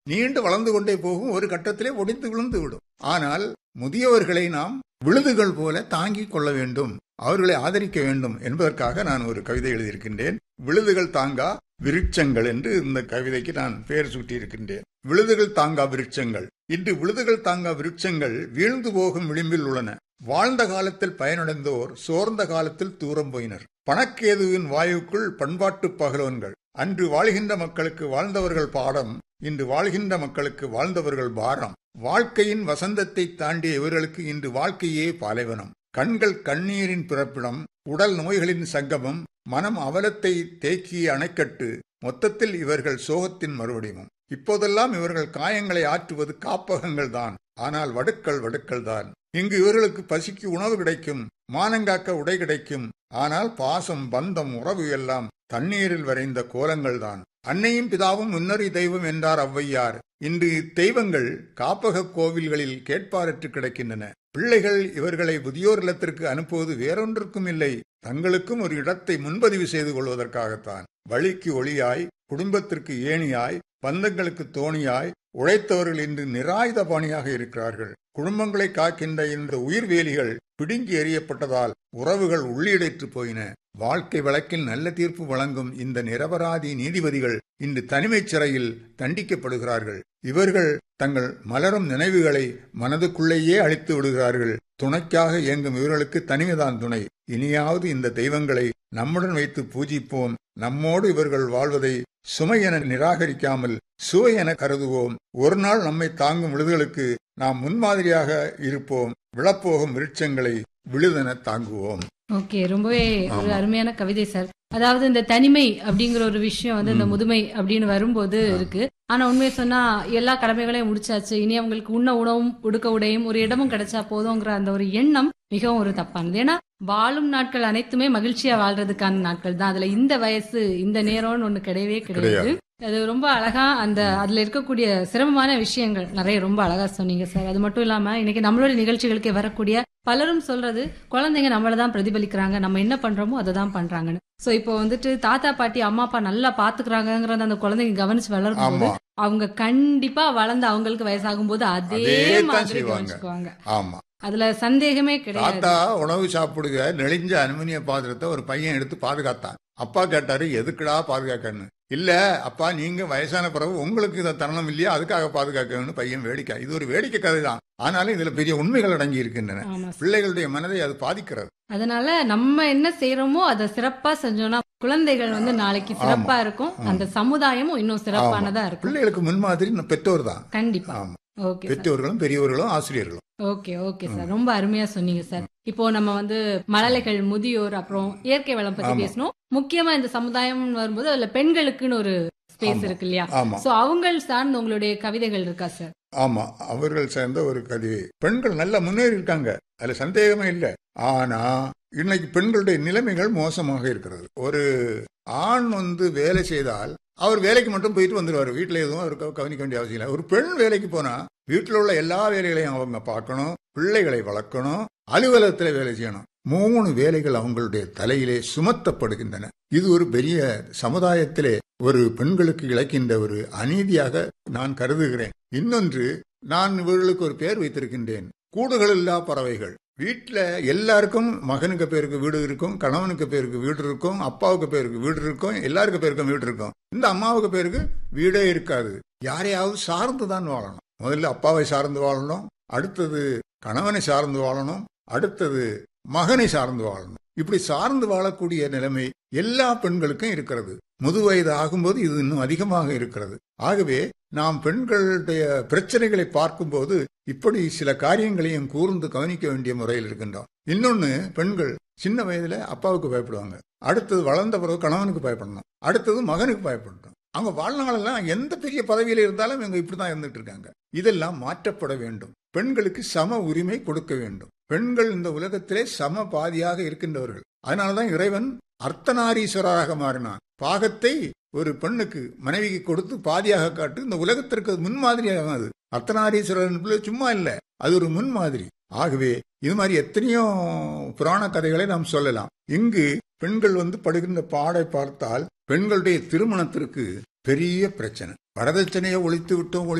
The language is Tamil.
நீண்டு வளர்ந்து கொண்டே போகும் ஒரு கட்டத்திலே ஒடிந்து விழுந்து விடும் ஆனால் முதியவர்களை நாம் விழுதுகள் போல தாங்கிக் கொள்ள வேண்டும் அவர்களை ஆதரிக்க வேண்டும் என்பதற்காக நான் ஒரு கவிதை எழுதியிருக்கின்றேன் விழுதுகள் தாங்கா விருட்சங்கள் என்று இந்த கவிதைக்கு நான் பெயர் சூட்டியிருக்கின்றேன் விழுதுகள் தாங்கா விருட்சங்கள் இன்று விழுதுகள் தாங்கா விருட்சங்கள் வீழ்ந்து போகும் விளிம்பில் உள்ளன வாழ்ந்த காலத்தில் பயனடைந்தோர் சோர்ந்த காலத்தில் தூரம் போயினர் பணக்கேதுவின் வாயுக்குள் பண்பாட்டு பகலவன்கள் அன்று வாழ்கின்ற மக்களுக்கு வாழ்ந்தவர்கள் பாடம் இன்று வாழ்கின்ற மக்களுக்கு வாழ்ந்தவர்கள் பாரம் வாழ்க்கையின் வசந்தத்தை தாண்டிய இவர்களுக்கு இன்று வாழ்க்கையே பாலைவனம் கண்கள் கண்ணீரின் பிறப்பிடம் உடல் நோய்களின் சங்கமம் மனம் அவலத்தை தேக்கிய அணைக்கட்டு மொத்தத்தில் இவர்கள் சோகத்தின் மறுவடிவம் இப்போதெல்லாம் இவர்கள் காயங்களை ஆற்றுவது காப்பகங்கள் தான் ஆனால் வடுக்கள் வடுக்கள் தான் இங்கு இவர்களுக்கு பசிக்கு உணவு கிடைக்கும் மானங்காக்க உடை கிடைக்கும் ஆனால் பாசம் பந்தம் உறவு எல்லாம் தண்ணீரில் வரைந்த கோலங்கள் தான் அன்னையும் பிதாவும் முன்னறி தெய்வம் என்றார் ஔவையார் இன்று தெய்வங்கள் காப்பக கோவில்களில் கேட்பாரற்று கிடக்கின்றன பிள்ளைகள் இவர்களை முதியோர் இல்லத்திற்கு அனுப்புவது வேறொன்றுக்கும் இல்லை தங்களுக்கும் ஒரு இடத்தை முன்பதிவு செய்து கொள்வதற்காகத்தான் வழிக்கு ஒளியாய் குடும்பத்திற்கு ஏணியாய் பந்தங்களுக்கு தோணியாய் உழைத்தவர்கள் இன்று நிராயுத பாணியாக இருக்கிறார்கள் குடும்பங்களை காக்கின்ற இந்த உயிர்வேலிகள் பிடுங்கி எறியப்பட்டதால் உறவுகள் உள்ளீடற்று போயின வாழ்க்கை வழக்கில் நல்ல தீர்ப்பு வழங்கும் இந்த நிரபராதி நீதிபதிகள் இன்று தனிமைச் சிறையில் தண்டிக்கப்படுகிறார்கள் இவர்கள் தங்கள் மலரும் நினைவுகளை மனதுக்குள்ளேயே அழித்து விடுகிறார்கள் துணைக்காக இயங்கும் இவர்களுக்கு தனிமைதான் துணை இனியாவது இந்த தெய்வங்களை நம்முடன் வைத்து பூஜிப்போம் நம்மோடு இவர்கள் வாழ்வதை சுமை என நிராகரிக்காமல் சுவை என கருதுவோம் ஒரு நாள் நம்மை தாங்கும் விழுதுகளுக்கு நாம் முன்மாதிரியாக இருப்போம் விழப்போகும் விருட்சங்களை விழுதென தாங்குவோம் ஓகே ரொம்பவே ஒரு அருமையான கவிதை சார் அதாவது இந்த தனிமை அப்படிங்கிற ஒரு விஷயம் வந்து இந்த முதுமை அப்படின்னு வரும்போது இருக்கு ஆனா உண்மையை சொன்னா எல்லா கடமைகளையும் முடிச்சாச்சு இனி அவங்களுக்கு உண்ண உணவும் உடுக்க உடையும் ஒரு இடமும் கிடைச்சா போதுங்கிற அந்த ஒரு எண்ணம் மிகவும் ஒரு தப்பானது ஏன்னா வாழும் நாட்கள் அனைத்துமே மகிழ்ச்சியா வாழ்றதுக்கான நாட்கள் தான் அதுல இந்த வயசு இந்த நேரம்னு ஒண்ணு கிடையவே கிடையாது அது ரொம்ப அழகா அந்த அதுல இருக்கக்கூடிய சிரமமான விஷயங்கள் நிறைய ரொம்ப அழகா சொன்னீங்க சார் அது மட்டும் இல்லாம இன்னைக்கு நம்மளோட நிகழ்ச்சிகளுக்கு வரக்கூடிய பலரும் சொல்றது குழந்தைங்க நம்மள தான் பிரதிபலிக்கிறாங்க நம்ம என்ன பண்றோமோ அதை தான் பண்றாங்கன்னு சோ இப்போ வந்துட்டு தாத்தா பாட்டி அம்மா அப்பா நல்லா பாத்துக்கிறாங்கிறத அந்த குழந்தைங்க கவனிச்சு வளரும் போது ஆமா அவங்க கண்டிப்பா வளர்ந்து அவங்களுக்கு வயசாகும் போது அதே அதே தான் மாதிரி செய்வாங்க. கவனிச்சுக்குவாங்க ஆமா அதுல சந்தேகமே கிடையாது தாத்தா உணவு சாப்பிடுக நெளிஞ்ச அலுமினிய பாத்திரத்தை ஒரு பையன் எடுத்து பாதுகாத்தான் அப்பா கேட்டாரு எதுக்குடா பாதுகாக்கன்னு இல்ல அப்பா நீங்க வயசான பிறகு உங்களுக்கு இதை தருணம் இல்லையா அதுக்காக பாதுகாக்கணும்னு பையன் வேடிக்கை இது ஒரு வேடிக்கை கதை தான் ஆனாலும் இதுல பெரிய உண்மைகள் அடங்கி இருக்கின்றன ஆமா சார். பிள்ளைகளுடைய மனதை அது பாதிக்கிறது அதனால நம்ம என்ன செய்யறோமோ அதை சிறப்பா செஞ்சோம்னா குழந்தைகள் வந்து நாளைக்கு சிறப்பா இருக்கும் அந்த சமுதாயமும் இன்னும் சிறப்பானதா இருக்கும் பிள்ளைகளுக்கு முன்மாதிரி நம்ம பெற்றோர் தான் கண்டிப்பா ஆமா ஓகே சார் பெற்றோர்களும் பெரியவர்களும் ஆசிரியர்களும் ஓகே ஓகே சார் ரொம்ப அருமையா சொன்னீங்க சார் இப்போ நம்ம வந்து மழலைகள் முதியோர் அப்புறம் இயற்கை வளம் பத்தி ஆமா. பேசணும் முக்கியமா இந்த சமுதாயம் வரும்போது அதுல பெண்களுக்குன்னு ஒரு ஸ்பேஸ் ஆமா. இருக்கு இல்லையா ஆமா சோ அவங்க சார்ந்து உங்களுடைய கவிதைகள் இருக்கா சார் ஆமா அவர்கள் சேர்ந்த ஒரு கதிவை பெண்கள் நல்லா முன்னேறி இருக்காங்க அதுல சந்தேகமே இல்லை ஆனா இன்னைக்கு பெண்களுடைய நிலைமைகள் மோசமாக இருக்கிறது ஒரு ஆண் வந்து வேலை செய்தால் அவர் வேலைக்கு மட்டும் போயிட்டு வந்துடுவார் வீட்டில் எதுவும் அவருக்கு கவனிக்க வேண்டிய அவசியம் இல்லை ஒரு பெண் வேலைக்கு போனா வீட்டில் உள்ள எல்லா வேலைகளையும் அவங்க பார்க்கணும் பிள்ளைகளை வளர்க்கணும் அலுவலகத்தில் வேலை செய்யணும் மூணு வேலைகள் அவங்களுடைய தலையிலே சுமத்தப்படுகின்றன இது ஒரு பெரிய சமுதாயத்திலே ஒரு பெண்களுக்கு இழைக்கின்ற ஒரு அநீதியாக நான் கருதுகிறேன் இன்னொன்று நான் இவர்களுக்கு ஒரு பெயர் வைத்திருக்கின்றேன் கூடுகள் இல்லா பறவைகள் வீட்டுல எல்லாருக்கும் மகனுக்கு பேருக்கு வீடு இருக்கும் கணவனுக்கு பேருக்கு வீடு இருக்கும் அப்பாவுக்கு பேருக்கு வீடு இருக்கும் எல்லாருக்கு பேருக்கும் வீடு இருக்கும் இந்த அம்மாவுக்கு பேருக்கு வீடே இருக்காது யாரையாவது சார்ந்து தான் வாழணும் முதல்ல அப்பாவை சார்ந்து வாழணும் அடுத்தது கணவனை சார்ந்து வாழணும் அடுத்தது மகனை சார்ந்து வாழணும் இப்படி சார்ந்து வாழக்கூடிய நிலைமை எல்லா பெண்களுக்கும் இருக்கிறது முதுவயது ஆகும்போது இது இன்னும் அதிகமாக இருக்கிறது ஆகவே நாம் பெண்களுடைய பிரச்சனைகளை பார்க்கும்போது இப்படி சில காரியங்களையும் கூர்ந்து கவனிக்க வேண்டிய முறையில் இருக்கின்றோம் இன்னொன்னு பெண்கள் சின்ன வயதுல அப்பாவுக்கு பயப்படுவாங்க அடுத்தது வளர்ந்த பிறகு கணவனுக்கு பயப்படணும் அடுத்தது மகனுக்கு பயப்படணும் அவங்க வாழ்நாளெல்லாம் எந்த பெரிய பதவியில இருந்தாலும் இவங்க இப்படிதான் இருந்துட்டு இருக்காங்க இதெல்லாம் மாற்றப்பட வேண்டும் பெண்களுக்கு சம உரிமை கொடுக்க வேண்டும் பெண்கள் இந்த உலகத்திலே சம பாதியாக இருக்கின்றவர்கள் அதனாலதான் இறைவன் அர்த்தநாரீஸ்வரராக மாறினான் பாகத்தை ஒரு பெண்ணுக்கு மனைவிக்கு கொடுத்து பாதியாக காட்டு இந்த உலகத்திற்கு அது முன்மாதிரியாக அது அர்த்தநாரீஸ்வரன் சும்மா இல்ல அது ஒரு முன்மாதிரி ஆகவே இது மாதிரி எத்தனையோ புராண கதைகளை நாம் சொல்லலாம் இங்கு பெண்கள் வந்து படுகின்ற பாடை பார்த்தால் பெண்களுடைய திருமணத்திற்கு பெரிய பிரச்சனை வரதட்சணையை ஒழித்து விட்டோம்